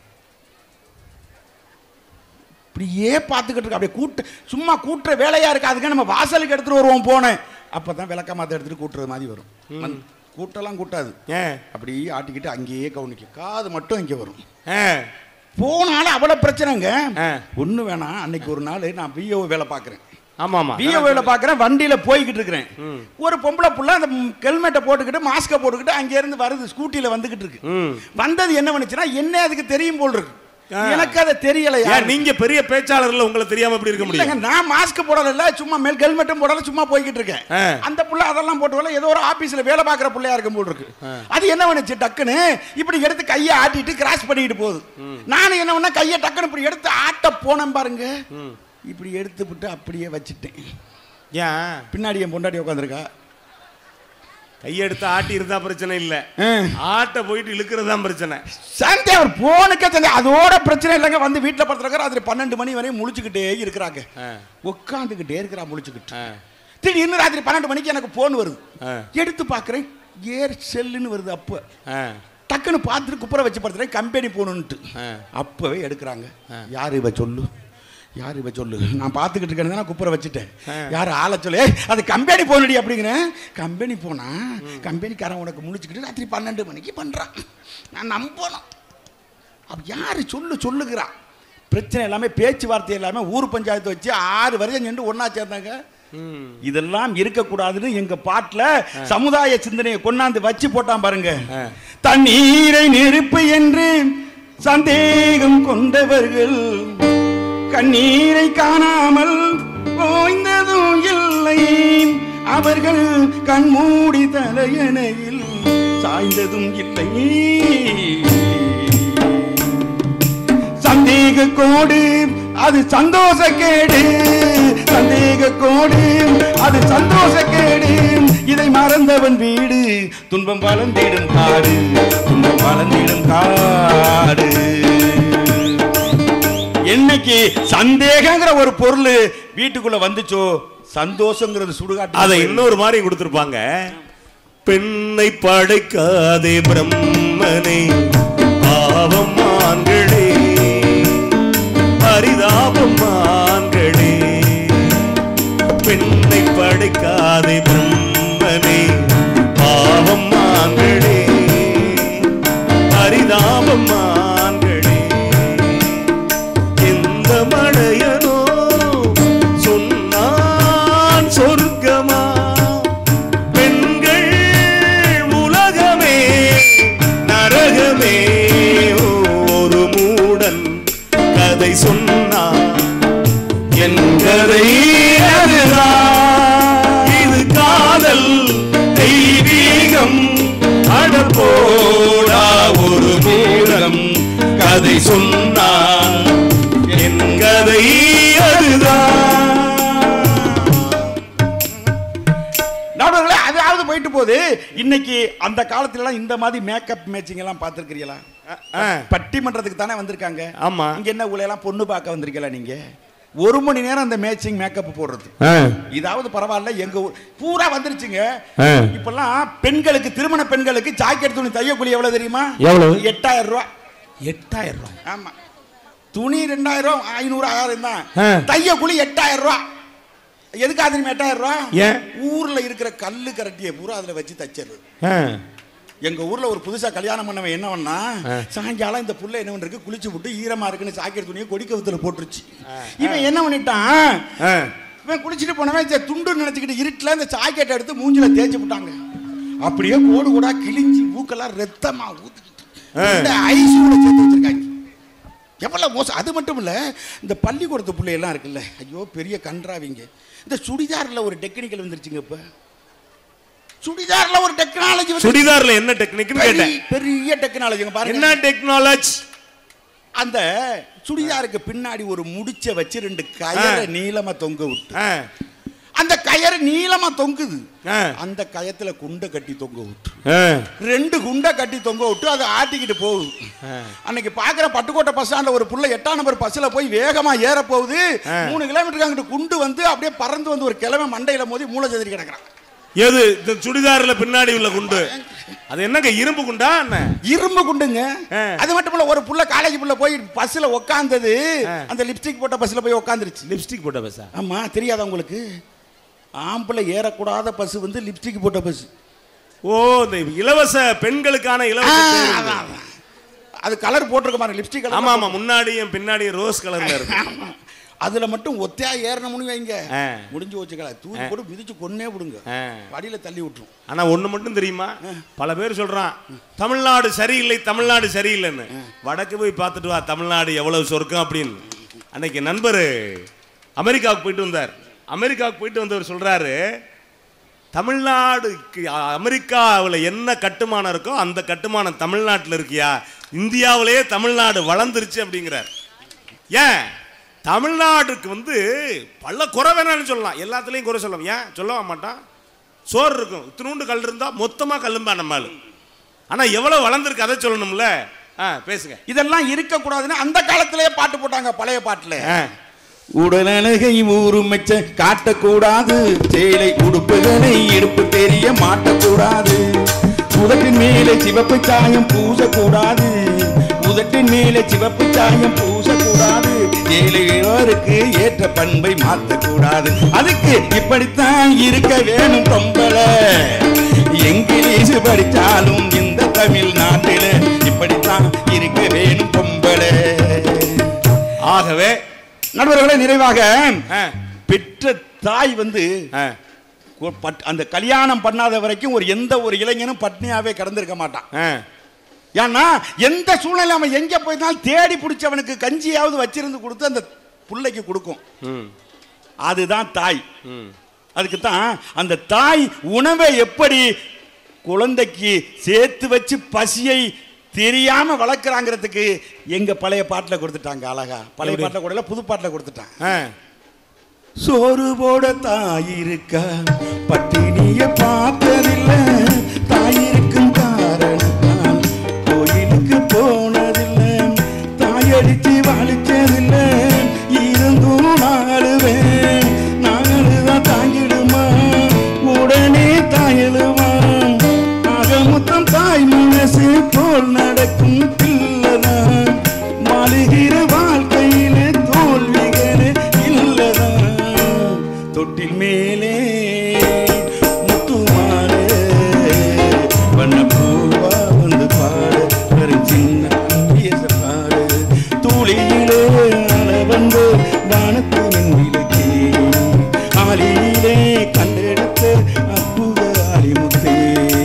இப்படியே பார்த்துக்கிட்டு இருக்கு அப்படியே கூட்டு சும்மா கூட்டுற வேலையா இருக்கு அதுக்கு நம்ம வாசலுக்கு எடுத்துட்டு வருவோம் போனேன் அப்பதான் விளக்க மாத்த எடுத்துட்டு கூட்டுறது மாதிரி வரும் வந்து கூட்டெல்லாம் கூட்டாது ஏன் அப்படியே ஆட்டிக்கிட்டு அங்கேயே கவனிக்கும் காது மட்டும் இங்கே வரும் ஆ. போனாலும் அவ்வளோ பிரச்சனைங்க ஆ. ஒண்ணு வேணாம் அன்னைக்கு ஒரு நாள் நான் பிஓ வேலை பார்க்குறேன் ஆமா ஆமா பிஓ வேலை பார்க்குறேன் வண்டியில போய்கிட்டு இருக்கிறேன் ஒரு பொம்பளை புள்ள அந்த ஹெல்மெட்டை போட்டுக்கிட்டு மாஸ்கை போட்டுக்கிட்டு அங்கே இருந்து வருது ஸ்கூட்டியில வந்துகிட்டு இருக்கு ம். வந்தது என்ன பண்ணுச்சுன்னா என்ன அதுக்கு தெரியும் போல் இருக்கு ஆ. எனக்கு அதை தெரியலையா ஏன் நீங்க பெரிய பேச்சாளர்ல உங்களை தெரியாம எப்படி இருக்க இல்லைங்க முடியும் நான் மாஸ்க் போடல சும்மா மேல் ஹெல்மெட்டும் போடல சும்மா போய்கிட்டு இருக்கேன் ஆ. அந்த புள்ள அதெல்லாம் போட்டு வரல ஏதோ ஒரு ஆபீஸ்ல வேலை பார்க்குற புள்ளையா இருக்கும் போல் இருக்கு அது என்ன பண்ணுச்சு டக்குன்னு இப்படி எடுத்து கையை ஆட்டிட்டு கிராஸ் பண்ணிட்டு போகுது நானும் என்ன பண்ண கையை டக்குன்னு இப்படி எடுத்து ஆட்ட போனேன் பாருங்க இப்படி எடுத்து விட்டு அப்படியே வச்சுட்டேன் ஏன் பின்னாடி என் பொண்டாட்டி உட்காந்துருக்கா கையெடுத்து ஆட்டி இருந்தா பிரச்சனை இல்ல ஆட்ட போயிட்டு இழுக்கிறது தான் பிரச்சனை சண்டே அவர் போனுக்கே சண்டே அதோட பிரச்சனை இல்லைங்க வந்து வீட்டில் படுத்துருக்காரு அது பன்னெண்டு மணி வரையும் முழிச்சுக்கிட்டே இருக்கிறாங்க ஆ. உட்காந்துக்கிட்டே இருக்கிறா முழிச்சுக்கிட்டு ஆ. திடீர்னு ராத்திரி பன்னெண்டு மணிக்கு எனக்கு போன் வருது ஆ. எடுத்து பார்க்குறேன் ஏர் செல்லுன்னு வருது அப்போ ஆ. டக்குன்னு பார்த்துட்டு குப்புற வச்சு படுத்துறேன் கம்பெனி போகணுன்ட்டு ஆ. அப்பவே எடுக்கிறாங்க யார் இவ சொல்லு யார் இவ சொல்லு நான் பார்த்துக்கிட்டு இருக்கேன் நான் குப்புற வச்சுட்டேன் யார் ஆளை சொல்லு "ஏய், அது கம்பெனி போனடி அப்படிங்கிறேன் கம்பெனி போனா கம்பெனிக்காரன் உனக்கு முழிச்சுக்கிட்டு ராத்திரி பன்னெண்டு மணிக்கு பண்றான் நான் நம்பணும் அப்ப யாரு சொல்லு சொல்லுகிறான் பிரச்சனை எல்லாமே பேச்சுவார்த்தை எல்லாமே ஊர் பஞ்சாயத்து வச்சு ஆறு வருஷம் சென்று ஒண்ணா சேர்ந்தாங்க ம். இதெல்லாம் இருக்கக்கூடாதுன்னு எங்க பாட்டுல சமுதாய சிந்தனையை கொண்டாந்து வச்சு போட்டான் பாருங்க தண்ணீரை நெருப்பு என்று சந்தேகம் கொண்டவர்கள் கண்ணீரை காணாமல் ஓய்ந்ததும் இல்லை அவர்கள் கண்மூடி தலையணையில் சாய்ந்ததும் இல்லை சந்தேக கோடு அது சந்தோஷ கேடு சந்தேக கோடு அது சந்தோஷ கேடு இதை மறந்தவன் வீடு துன்பம் வளர்ந்திடும் காடு துன்பம் வளர்ந்திடும் காடு என்னைக்கு சந்தேகங்கிற ஒரு பொருள் வீட்டுக்குள்ள வந்துச்சோ சந்தோஷங்கிறது சுடுகாட்டு அதை இன்னொரு மாதிரி கொடுத்திருப்பாங்க பெண்ணை படைக்காதே பிரம்மனே பாவம் ஆண்களே பரிதாபம் ஆண்களே பெண்ணை படைக்காதே பிரம்மனே பாவம் ஆண்களே பரிதாபம் ஆண்களே எந்த மழையனோ சொன்னான் சொர்க்கமா பெண்கள் உலகமே நரகமே ஒரு மூடன் கதை சொன்னான் என் கதை அதுதான் இது காதல் தெய்வீகம் அடப்போடா ஒரு மூலம் கதை சொன்னான் என் கதை அதுதான் நடுவர்களே அதாவது போயிட்டு போகுது இன்னைக்கு அந்த காலத்துல எல்லாம் இந்த மாதிரி மேக்கப் மேட்சிங் எல்லாம் பார்த்திருக்கிறீங்களா ஆ, பட்டிமன்றத்துக்கு தானே வந்திருக்காங்க ஆமா இங்க என்ன உங்களை பொண்ணு பார்க்க வந்திருக்கீங்களா நீங்க ஒரு மணி நேரம் அந்த மேட்சிங் மேக்கப் போடுறது ஆ, இதாவது பரவாயில்ல எங்க ஊர் பூரா வந்துருச்சுங்க ஆ. இப்பெல்லாம் பெண்களுக்கு திருமண பெண்களுக்கு ஜாக்கெட் துணி தையக்கூலி எவ்வளவு தெரியுமா எவ்வளவு? எட்டாயிரம் ரூபாய் எட்டாயிரம் ரூபாய் ஆமா துணி ரெண்டாயிரம் ஐநூறு ஆயிரம் தான் ஆ. தையக்கூலி எட்டாயிரம் ரூபாய் எதுக்காக தெரியுமா எட்டாயிரம் ரூபாய் ஏன்? ஊர்ல இருக்கிற கல்லு கரட்டியை பூரா அதுல வச்சு தச்சிடுறது ஆ, எங்க ஊர்ல ஒரு புதுசா கல்யாணம் பண்ணவன் என்ன பண்ணா ஆ. சாயங்காலம் இந்த புள்ள என்ன பண்றது குளிச்சு விட்டு ஈரமா இருக்குன்னு சாக்கெட் துணியை கொடி கவுத்துல போட்டுருச்சு இவன் என்ன பண்ணிட்டான் ஆ. இவன் குளிச்சுட்டு போனவன் இந்த துண்டு நினைச்சுக்கிட்டு இருட்டுல இந்த சாக்கெட்டை எடுத்து மூஞ்சில தேய்ச்சி விட்டாங்க அப்படியே கோடு கூடா கிழிஞ்சு மூக்கெல்லாம் ரத்தமா ஊத்திக்கிட்டு ஐஸ் கூட சேர்த்து வச்சிருக்காங்க எவ்வளவு மோசம் அது மட்டும் இல்ல இந்த பள்ளிக்கூடத்து பிள்ளையெல்லாம் இருக்குல்ல ஐயோ பெரிய கன்றாவிங்க இந்த சுடிதார்ல ஒரு டெக்னிக்கல் வந்துருச்சுங்க இப்ப சுடிதார்ல ஒரு டெக்னாலஜி சுடிதார்ல என்ன டெக்னிக்னு கேட்டேன் பெரிய டெக்னாலஜிங்க பாருங்க என்ன டெக்னாலஜி அந்த சுடிதாருக்கு பின்னாடி ஒரு முடிச்ச வச்சு ரெண்டு கயரை நீளமா தொங்க விட்டு அந்த கயறு நீளமா தொங்குது ஆ. அந்த கயத்துல குண்டை கட்டி தொங்க விட்டு ரெண்டு குண்டை கட்டி தொங்க விட்டு அதை ஆட்டிக்கிட்டு போகுது அன்னைக்கு பாக்குற பட்டுக்கோட்டை பஸ் ஸ்டாண்ட்ல ஒரு புள்ள எட்டாம் நம்பர் பஸ்ல போய் வேகமா ஏற போகுது மூணு கிலோமீட்டருக்கு அங்கிட்டு குண்டு வந்து அப்படியே பறந்து வந்து ஒரு கிழமை மண்டையில மோதி மூளை செதறி கிடக்குறான் எது இந்த சுடிதார்ல பின்னாடி உள்ள குண்டு அது என்னங்க இரும்பு குண்டா என்ன இரும்பு குண்டுங்க ஆ. அது மட்டும் இல்ல ஒரு புள்ள காலேஜ் புள்ள போய் பஸ்ல உட்காந்தது அந்த லிப்ஸ்டிக் போட்ட பஸ்ல போய் உட்காந்துருச்சு லிப்ஸ்டிக் போட்ட பஸ்ஸா ஆமா தெரியாதா உங்களுக்கு ஆம்பளை ஏறக்கூடாத பஸ் வந்து லிப்ஸ்டிக் போட்ட பஸ் ஓ இந்த இலவச பெண்களுக்கான இலவச பேருந்து. அது கலர் போட்டிருக்க மாதிரி லிப்ஸ்டிக் ஆமா ஆமா முன்னாடியும் பின்னாடியும் ரோஸ் கலர்ல இருக்கு அதுல மட்டும் ஒத்தையா ஏறணும்னு வைங்க ஆ. முடிஞ்சு வச்சுக்கல தூக்கி போட்டு மிதிச்சு கொன்னே விடுங்க ஆ. வடியில தள்ளி விட்டுரும் ஆனா ஒண்ணு மட்டும் தெரியுமா பல பேர் சொல்றான் தமிழ்நாடு சரியில்லை தமிழ்நாடு சரியில்லைன்னு வடக்கு போய் பார்த்துட்டு வா தமிழ்நாடு எவ்வளவு சொர்க்கம் அப்படின்னு அன்னைக்கு நண்பர் அமெரிக்காவுக்கு போயிட்டு வந்தார் அமெரிக்காவுக்கு போயிட்டு வந்தவர் சொல்றாரு தமிழ்நாடுக்கு அ- அமெரிக்காவுல என்ன கட்டுமானம் இருக்கோ அந்த கட்டுமானம் தமிழ்நாட்டுல இருக்கியா இந்தியாவிலேயே தமிழ்நாடு வளர்ந்துருச்சு அப்படிங்கிறார் ஏன் தமிழ்நாட்டுக்கு வந்து பல குறை வேணாம்னு சொல்லலாம் எல்லாத்துலேயும் குறை சொல்லலாம் ஏன் சொல்லவா மாட்டான் சோறு இருக்கும் இத்தினூண்டு கல் இருந்தா மொத்தமா கல்லும்பா நம்மால் ஆனா எவ்வளவு வளர்ந்துருக்கு அதை சொல்லணும்ல ஆ பேசுங்க இதெல்லாம் இருக்க கூடாதுன்னு அந்த காலத்திலேயே பாட்டு போட்டாங்க பழைய பாட்டுல ஆ, உடலழகை ஊரும் மெச்ச காட்டக்கூடாது சேலை உடுப்புகளை இடுப்பு தெரிய மாட்டக்கூடாது உதட்டின் மேலே சிவப்பு சாயம் பூசக்கூடாது உதட்டின் மேலே சிவப்பு சாயம் பூசக்கூடாது ஏழையோருக்கு ஏற்ற பண்பை மாற்றக்கூடாது அதுக்கு இப்படித்தான் இருக்க வேணும் பொம்பள இங்கிலீஷ் படிச்சாலும் இந்த தமிழ்நாட்டில இப்படித்தான் இருக்க வேணும் பொம்பளை ஆகவே நண்பர்களே நிறைவாக ஆ, பெற்ற தாய் வந்து ஆ, கொ- பட்- அந்த கல்யாணம் பண்ணாத வரைக்கும் ஒரு எந்த ஒரு இளைஞனும் பட்னியாவே கடந்திருக்க மாட்டான் ஆ, ஏன்னா எந்த சூழ்நிலை அவன் எங்க போயிருந்தாலும் தேடி பிடிச்சவனுக்கு கஞ்சியாவது வச்சிருந்து கொடுத்து அந்த பிள்ளைக்கு கொடுக்கும் ம் அதுதான் தாய் ம் அதுக்கு தான் அந்த தாய் உணவை எப்படி குழந்தைக்கு சேர்த்து வச்சு பசியை தெரியாம வளர்க்குறாங்கிறதுக்கு எங்க பழைய பாட்டில் கொடுத்துட்டாங்க அழகா பழைய எப்படி? பாட்டில் கூட புது பாட்டில் கொடுத்துட்டாங்க ஆ சோறு போட தாய் இருக்கா பட்டினிய பார்த்ததில்லை தாய் இருக்கும் காரணத்தான் கோயிலுக்கு போனதில்லை தாயடிச்சு வலிச்சதில்லை இருந்தும் நாளுவேன் நாளுதான் தாங்கிடுமா உடனே தாயழுவான் அகமுத்தம் தாய் மனசு போல் நடக்கும் பிள்ளைதான் மாறுகிற வாழ்க்கையில தோல்விகளே இல்லதான் தொட்டில் மேலே முத்துமாறு வண்ண பூவா வந்து பாடு ஒரு சின்ன அம்பியச பாடு தூளியிலே அல வந்து வானத்து மின்விளக்கே ஆலியிலே கண்டெடுத்த அற்புத ஆலிமுத்தே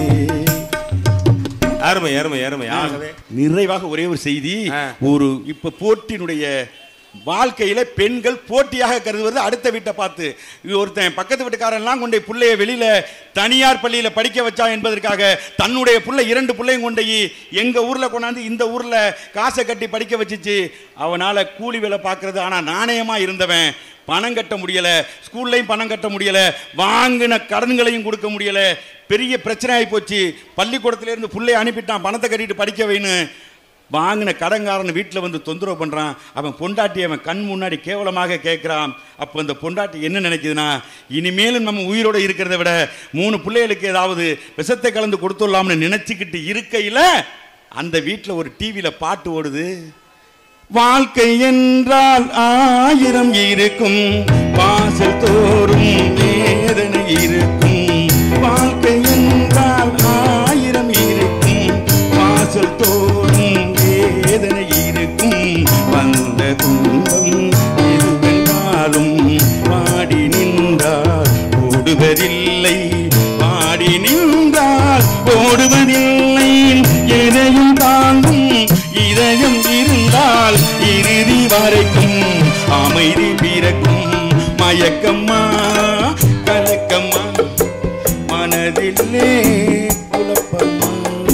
அருமை அருமை அருமை ஆகவே நிறைவாக ஒரே ஒரு செய்தி ஆ. ஒரு இப்ப போட்டியினுடைய வாழ்க்கையில பெண்கள் போட்டியாக கருதுவது அடுத்த வீட்டை பார்த்து இது ஒருத்தன் பக்கத்து வீட்டுக்காரன்லாம் கொண்டு போய் புள்ளைய வெளியில தனியார் பள்ளியில படிக்க வச்சா என்பதற்காக தன்னுடைய புள்ள இரண்டு பிள்ளையும் கொண்டு போய் எங்க ஊர்ல கொண்டாந்து இந்த ஊர்ல காசை கட்டி படிக்க வச்சுச்சு அவனால கூலி வேலை பார்க்கறது ஆனா நாணயமா இருந்தவன் பணம் கட்ட முடியல ஸ்கூல்லையும் பணம் கட்ட முடியல வாங்கின கடன்களையும் கொடுக்க முடியல பெரிய பிரச்சனை ஆகி போச்சு பள்ளிக்கூடத்துல இருந்து புள்ளைய அனுப்பிட்டான் பணத்தை கட்டிட்டு படிக்க வைன்னு வாங்கின கடன்காரன் வீட்டில் வந்து தொந்தரவு பண்ணுறான் அவன் பொண்டாட்டி அவன் கண் முன்னாடி கேவலமாக கேட்குறான் அப்போ அந்த பொண்டாட்டி என்ன நினைக்குதுன்னா இனிமேலும் நம்ம உயிரோடு இருக்கிறத விட மூணு பிள்ளைகளுக்கு ஏதாவது விஷத்தை கலந்து கொடுத்துடலாம்னு நினச்சிக்கிட்டு இருக்கையில் அந்த வீட்டில் ஒரு டிவியில் பாட்டு ஓடுது வாழ்க்கை என்றால் ஆயிரம் இருக்கும் வாசல் தோறும் வேதனை இருக்கும் வாழ்க்கை என்றால் ஆயிரம் இருக்கும் வாசல் தோறும் வேதனை இருக்கும் வந்த துன்பம் எதுவென்றாலும் பாடி நின்றால் ஓடுவதில்லை பாடி நின்றால் ஓடுவதில்லை எதையும் தாங்கும் இதயம் இருந்தால் இறுதி வரைக்கும் அமைதி பிறக்கும் மயக்கம்மா கலக்கம்மா மனதிலே குழப்பம்மா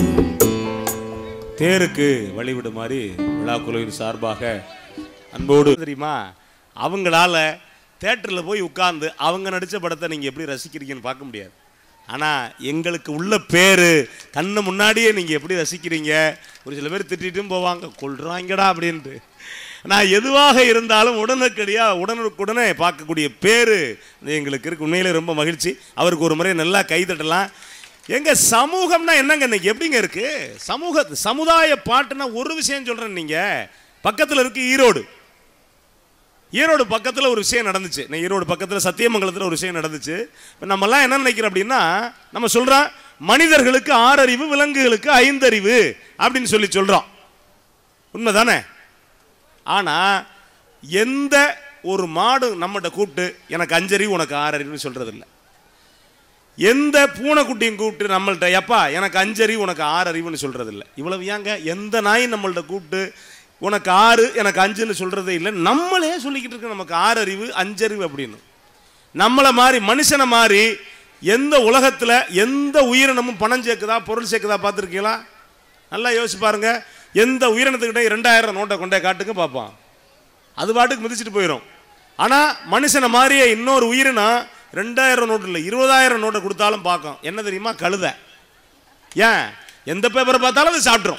தேருக்கு வழிவிடுமாறு விழா குழுவின் சார்பாக அன்போடு தெரியுமா அவங்களால தேட்டரில் போய் உட்கார்ந்து அவங்க நடித்த படத்தை நீங்கள் எப்படி ரசிக்கிறீங்கன்னு பார்க்க முடியாது ஆனால் எங்களுக்கு உள்ள பேர் கண்ணு முன்னாடியே நீங்கள் எப்படி ரசிக்கிறீங்க ஒரு சில பேர் திட்டிட்டும் போவாங்க கொள்றாங்கடா அப்படின்ட்டு நான் எதுவாக இருந்தாலும் உடனுக்கடியாக உடனுக்குடனே பார்க்கக்கூடிய பேர் எங்களுக்கு இருக்கு உண்மையிலே ரொம்ப மகிழ்ச்சி அவருக்கு ஒரு முறை நல்லா கைதட்டலாம் எங்க சமூகம்னா என்னங்க இன்னைக்கு எப்படிங்க இருக்கு சமூக சமுதாய பாட்டுனா ஒரு விஷயம் சொல்றேன் நீங்க பக்கத்துல இருக்கு ஈரோடு ஈரோடு பக்கத்துல ஒரு விஷயம் நடந்துச்சு நான் ஈரோடு பக்கத்துல சத்தியமங்கலத்துல ஒரு விஷயம் நடந்துச்சு இப்போ நம்மலாம் என்ன நினைக்கிறோம் அப்படின்னா நம்ம சொல்றோம் மனிதர்களுக்கு ஆறறிவு விலங்குகளுக்கு ஐந்தறிவு அப்படின்னு சொல்லி சொல்றோம் உண்மைதானே ஆனா எந்த ஒரு மாடு நம்மகிட்ட கூப்பிட்டு எனக்கு அஞ்சறிவு உனக்கு ஆறறிவுன்னு சொல்றது இல்ல எந்த பூனைக்குட்டியும் கூப்பிட்டு நம்மள்ட்ட எப்பா எனக்கு அஞ்சறிவு உனக்கு ஆறு அறிவுன்னு சொல்றது இல்லை இவ்வளவு ஏங்க எந்த நாயும் நம்மள்ட்ட கூப்பிட்டு உனக்கு ஆறு எனக்கு அஞ்சுன்னு சொல்றதே இல்லை நம்மளே சொல்லிக்கிட்டு இருக்க நமக்கு ஆறு அறிவு அஞ்சறிவு அப்படின்னு நம்மளை மாதிரி மனுஷனை மாதிரி எந்த உலகத்துல எந்த உயிரினமும் பணம் சேர்க்குதா பொருள் சேர்க்குதா பார்த்துருக்கீங்களா நல்லா யோசிச்சு பாருங்க எந்த உயிரினத்துக்கிட்ட ரெண்டாயிரம் நோட்டை கொண்டே காட்டுங்க பார்ப்பான் அது பாட்டுக்கு மிதிச்சிட்டு போயிடும் ஆனா மனுஷனை மாதிரியே இன்னொரு உயிரினம் ரெண்டாயிரம் நோட்டு இல்லை இருபதாயிரம் நோட்டை கொடுத்தாலும் பார்க்கும் என்ன தெரியுமா கழுதை ஏன் எந்த பேப்பரை பார்த்தாலும் அது சாப்பிட்ரும்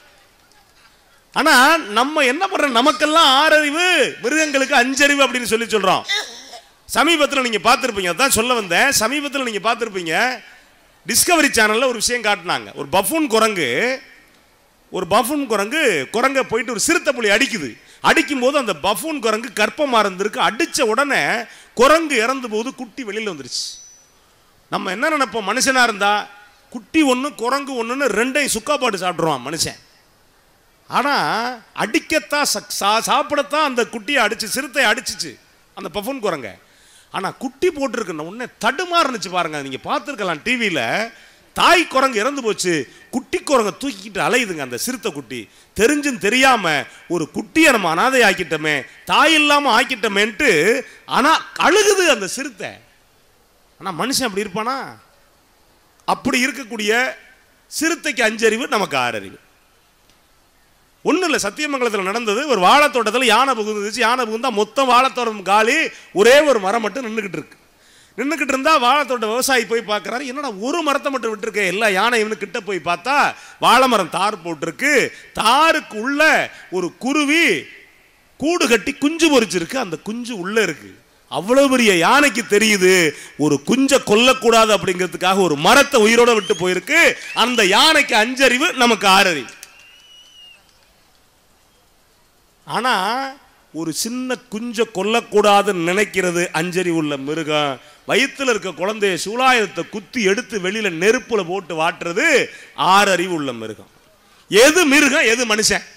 ஆனா நம்ம என்ன பண்றோம் நமக்கெல்லாம் ஆறறிவு மிருகங்களுக்கு அஞ்சறிவு அப்படின்னு சொல்லி சொல்றோம் சமீபத்தில் நீங்க பார்த்துருப்பீங்க அதான் சொல்ல வந்தேன் சமீபத்தில் நீங்க பார்த்துருப்பீங்க டிஸ்கவரி சேனல்ல ஒரு விஷயம் காட்டினாங்க ஒரு பஃபூன் குரங்கு ஒரு பஃபூன் குரங்கு குரங்க போயிட்டு ஒரு சிறுத்தை புலி அடிக்குது அடிக்கும் போது அந்த பஃபூன் குரங்கு கற்பமா இருந்திருக்கு அடிச்ச உடனே குரங்கு இறந்த போது குட்டி வெளியில வந்துருச்சு நம்ம என்ன நினைப்போம் மனுஷனா இருந்தா குட்டி ஒன்று குரங்கு ஒன்றுன்னு ரெண்டையும் சுக்கா பாட்டு சாப்பிட்ருவான் மனுஷன் ஆனா அடிக்கத்தான் சக்- சா- சாப்பிடத்தான் அந்த குட்டியை அடிச்சு சிறுத்தை அடிச்சிச்சு அந்த பஃபூன் குரங்க ஆனா குட்டி போட்டிருக்குன உடனே தடுமாறுனுச்சு பாருங்க நீங்க பார்த்துருக்கலாம் டிவியில தாய் குரங்கு இறந்து போச்சு குட்டி குரங்க தூக்கிக்கிட்டு அலையுதுங்க அந்த சிறுத்தை குட்டி தெரிஞ்சும் தெரியாம ஒரு குட்டியை நம்ம அனாதை ஆக்கிட்டோமே தாய் இல்லாம ஆக்கிட்டோமேன்ட்டு ஆனா அழுகுது அந்த சிறுத்தை ஆனா மனுஷன் அப்படி இருப்பானா அப்படி இருக்கக்கூடிய சிறுத்தைக்கு அஞ்சறிவு நமக்கு ஆறறிவு ஒன்றும் இல்லை சத்தியமங்கலத்தில் நடந்தது ஒரு வாழைத்தோட்டத்தில் யானை புகுந்துச்சு யானை புகுந்தா மொத்தம் வாழைத்தோட்டம் காலி ஒரே ஒரு மரம் மட்டும் நின்றுக்கிட்டு இருக்கு நின்றுக்கிட்டு இருந்தா வாழைத்தோட்ட விவசாயி போய் பார்க்குறாரு என்னடா ஒரு மரத்தை மட்டும் விட்டுருக்கே எல்லா யானை இவனு கிட்ட போய் பார்த்தா வாழை மரம் தார் போட்டிருக்கு தாருக்கு உள்ள ஒரு குருவி கூடு கட்டி குஞ்சு பொரிச்சிருக்கு அந்த குஞ்சு உள்ள இருக்கு அவ்வளவு பெரிய யானைக்கு தெரியுது ஒரு குஞ்சை கொல்லக்கூடாது அப்படிங்கிறதுக்காக ஒரு மரத்தை உயிரோட விட்டு போயிருக்கு அந்த யானைக்கு அஞ்சறிவு நமக்கு ஆறறிவு ஆனா ஒரு சின்ன குஞ்ச கொல்லக்கூடாதுன்னு நினைக்கிறது அஞ்சறி உள்ள மிருகம் வயித்துல இருக்க குழந்தைய சூலாயுதத்தை குத்தி எடுத்து வெளியில நெருப்புல போட்டு வாட்டுறது ஆறறிவு உள்ள மிருகம் எது மிருகம் எது மனுஷன்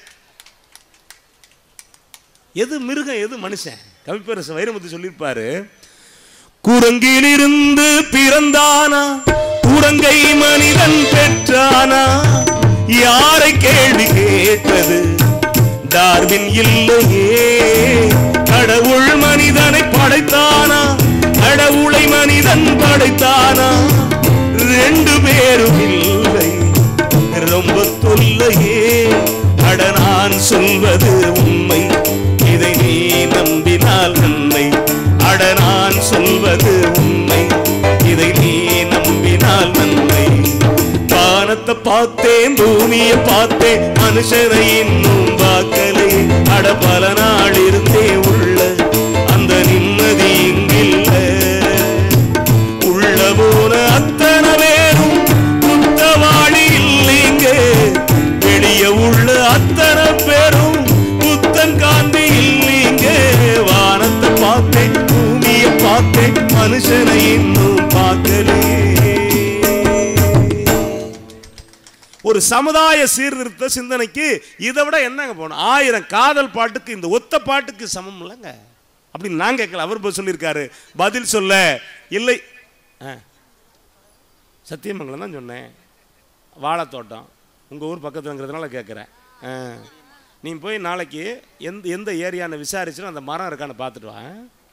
எது மிருகம் எது மனுஷன் கவிப்பரசு வைரமுத்து சொல்லியிருப்பாரு குரங்கிலிருந்து பிறந்தானா குரங்கை மனிதன் பெற்றானா யாரை கேள்வி கேட்டது டார்வின் இல்லையே கடவுள் மனிதனை படைத்தானா கடவுளை மனிதன் படைத்தானா ரெண்டு பேரும் இல்லை ரொம்ப தொல்லையே அட நான் சொல்வது உண்மை இதை நீ நம்பினால் நன்மை அட நான் சொல்வது உண்மை இதை நீ நம்பினால் நன்மை வானத்தை பார்த்தேன் பூமியை பார்த்தேன் மனுஷனை இன்னும் பார்க்கலே அட பல நாள் இருந்தே உள்ள அந்த நிம்மதி இங்கில்ல உள்ள போன அத்தனை பேரும் குத்தவாளி இல்லைங்க வெளிய உள்ள அத்தனை பேரும் புத்தன் காந்தி இல்லைங்க வானத்தை பார்த்தேன் பூமியை பார்த்தேன் மனுஷனை இன்னும் பார்க்கலே ஒரு சமுதாய சீர்திருத்த சிந்தனைக்கு இதை விட என்னங்க போகணும் ஆயிரம் காதல் பாட்டுக்கு இந்த ஒத்த பாட்டுக்கு சமம் இல்லைங்க அப்படின்னு நான் கேட்கல அவர் போய் சொல்லியிருக்காரு பதில் சொல்ல இல்லை ஆ. சத்தியமங்கலம் தான் சொன்னேன் வாழைத்தோட்டம் உங்கள் ஊர் பக்கத்துலங்கிறதுனால கேட்குறேன் ஆ. நீ போய் நாளைக்கு எந்த எந்த ஏரியான்னு விசாரிச்சுன்னு அந்த மரம் இருக்கான்னு பார்த்துட்டு வா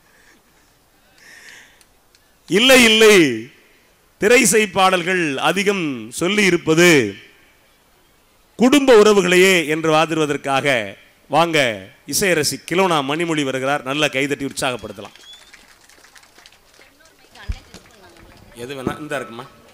இல்லை இல்லை திரைசை பாடல்கள் அதிகம் சொல்லி இருப்பது குடும்ப உறவுகளையே என்று வாதிடுவதற்காக வாங்க இசையரசி கிலோனா மணிமொழி வருகிறார் நல்ல கைதட்டி உற்சாகப்படுத்தலாம் எது வேணா இந்த இருக்குமா